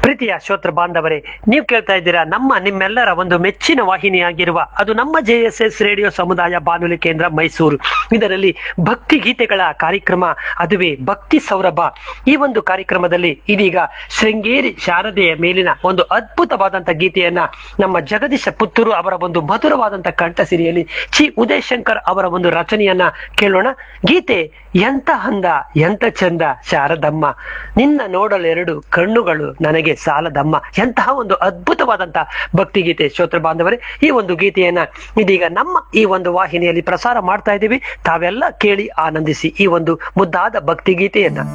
ಪ್ರೀತಿಯ ಶ್ರೋತೃ ಬಾಂಧವರೇ ನೀವು ಕೇಳ್ತಾ ಇದ್ದೀರಾ ನಮ್ಮ ನಿಮ್ಮೆಲ್ಲರ ಒಂದು ಮೆಚ್ಚಿನ ವಾಹಿನಿಯಾಗಿರುವ ಅದು ನಮ್ಮ ಜೆ ಎಸ್ ಎಸ್ ರೇಡಿಯೋ ಸಮುದಾಯ ಬಾನುಲಿ ಕೇಂದ್ರ ಮೈಸೂರು ಇದರಲ್ಲಿ ಭಕ್ತಿ ಗೀತೆಗಳ ಕಾರ್ಯಕ್ರಮ ಅದುವೇ ಭಕ್ತಿ ಸೌರಭ ಈ ಒಂದು ಕಾರ್ಯಕ್ರಮದಲ್ಲಿ ಇದೀಗ ಶೃಂಗೇರಿ ಶಾರದೆಯ ಮೇಲಿನ ಒಂದು ಅದ್ಭುತವಾದಂತ ಗೀತೆಯನ್ನ ನಮ್ಮ ಜಗದೀಶ ಪುತ್ತೂರು ಅವರ ಒಂದು ಮಧುರವಾದಂತ ಕಂಠಸಿರಿಯಲ್ಲಿ ಚಿ ಉದಯ್ ಶಂಕರ್ ಅವರ ಒಂದು ರಚನೆಯನ್ನ ಕೇಳೋಣ ಗೀತೆ ಎಂತ ಹಂದ ಎಂತ ಚಂದ ಶಾರದಮ್ಮ ನಿನ್ನ ನೋಡಲೆರಡು ಕಣ್ಣುಗಳು ನನಗೆ ಸಾಲದಮ್ಮ ಎಂತಹ ಒಂದು ಅದ್ಭುತವಾದಂತ ಭಕ್ತಿಗೀತೆ ಶ್ರೋತೃ ಬಾಂಧವರೇ ಈ ಒಂದು ಗೀತೆಯನ್ನ ಇದೀಗ ನಮ್ಮ ಈ ಒಂದು ವಾಹಿನಿಯಲ್ಲಿ ಪ್ರಸಾರ ಮಾಡ್ತಾ ಇದ್ದೀವಿ ತಾವೆಲ್ಲ ಕೇಳಿ ಆನಂದಿಸಿ ಈ ಒಂದು ಮುದ್ದಾದ ಭಕ್ತಿ ಗೀತೆಯನ್ನ